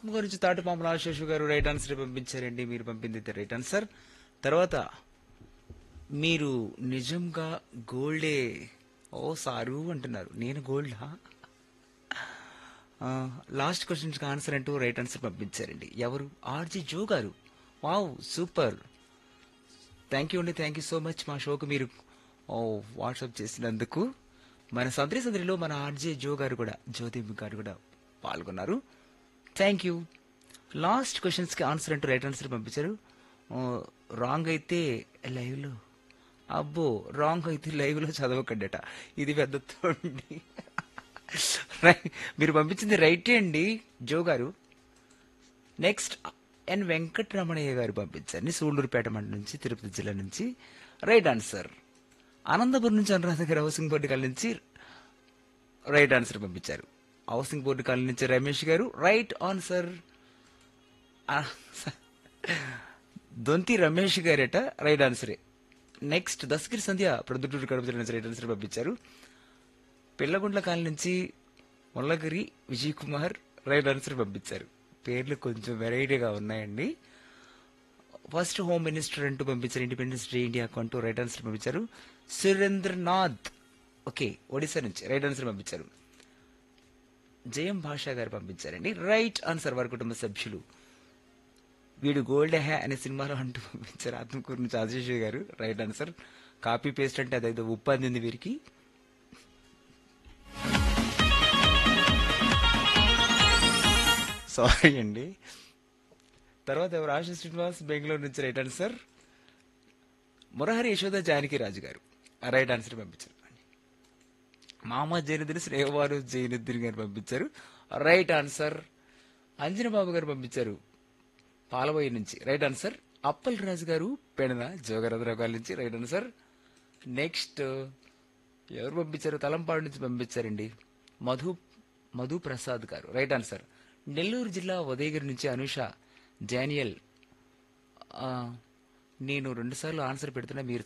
ఆత్మకూరు నుంచి తాటిపాముల ఆశేషు గారు right answer పంపించారండి మీరు పంపింది అయితే రైట్ ఆన్సర్ తర్వాత మీరు నిజంగా గోల్డే ఓ సారు అంటున్నారు నేను గోల్డా లాస్ట్ క్వశ్చన్స్కి ఆన్సర్ అంటూ రైట్ ఆన్సర్ పంపించారండి ఎవరు ఆర్జీ జో garu wow super thank you అండి థ్యాంక్ యూ సో మచ్ మా షోకు మీరు ఓ వాట్సాప్ చేసినందుకు మన సంద్రి సంద్రిలో మన ఆర్జే జో గారు కూడా జ్యోతి గారు కూడా పాల్గొన్నారు థ్యాంక్ యూ లాస్ట్ క్వశ్చన్స్కి ఆన్సర్ అంటూ రైట్ ఆన్సర్ పంపించారు రాంగ్ అయితే లైవ్లో అబ్బో రాంగ్ అయితే లైవ్లో చదవకండట ఇది పెద్ద తోండి రై- మీరు పంపించింది రైటే అండి జో గారు నెక్స్ట్ ఎన్ వెంకటరమణయ్య గారు పంపించారు సూళ్ళూరుపేట మండలం నుంచి తిరుపతి జిల్లా నుంచి రైట్ ఆన్సర్ అనంతపురం నుంచి Anuradha garu housing board colony నుంచి రైట్ ఆన్సర్ పంపించారు హౌసింగ్ బోర్డు కాలనీ నుంచి రమేష్ గారు రైట్ ఆన్సర్ ఆ, స- దొంతి రమేష్ గారట రైట్ ఆన్సరే నెక్స్ట్ దస్గిరి సంధ్య ప్రొద్దుటూరు కడప జిల్లా నుంచి రైట్ ఆన్సర్ పంపించారు పిల్లగుండ్ల కాలనీ నుంచి ముల్లగిరి విజయ్ కుమార్ రైట్ ఆన్సర్ పంపించారు పేర్లు కొంచెం వెరైటీగా ఉన్నాయండి ఫస్ట్ హోమ్ మినిస్టర్ అంటూ పంపించారు ఇండిపెండెన్స్ డే ఇండియాకు అంటూ రైట్ ఆన్సర్ పంపించారు సురేంద్రనాథ్ ఓకే ఒడిశా నుంచి రైట్ ఆన్సర్ పంపించారు జయం భాషా గారు పంపించారండి రైట్ ఆన్సర్ వారి కుటుంబ సభ్యులు వీడు గోల్డ్ హ్యా అనే సినిమాలో అంటూ పంపించారు ఆత్మకూరు నుంచి ఆశీష్ గారు రైట్ ఆన్సర్ కాపీ పేస్ట్ అంటే అదైతే ఉప్పు అందింది వీరికి సారీ అండి తర్వాత ఎవరు ఆశా శ్రీనివాస్ బెంగళూరు నుంచి రైట్ ఆన్సర్ మురహరి యశోద జానకి రాజు గారు ఆ రైట్ ఆన్సర్ పంపించారు మామ జైనుద్దీన్ శ్రేయవారు జైనుద్దీన్ గారు పంపించారు రైట్ ఆన్సర్ అంజన బాబు గారు పంపించారు పాలబోయి నుంచి రైట్ ఆన్సర్ అప్పల్ రాజు గారు పెడన జోగరాజరావు గారి నుంచి రైట్ ఆన్సర్ నెక్స్ట్ ఎవరు పంపించారు తలంపాడు నుంచి పంపించారండి మధు మధు ప్రసాద్ గారు రైట్ ఆన్సర్ నెల్లూరు జిల్లా ఉదయగిరి నుంచి అనుష జానియల్ ఆ, నేను రెండుసార్లు ఆన్సర్ పెడుతున్నా మీరు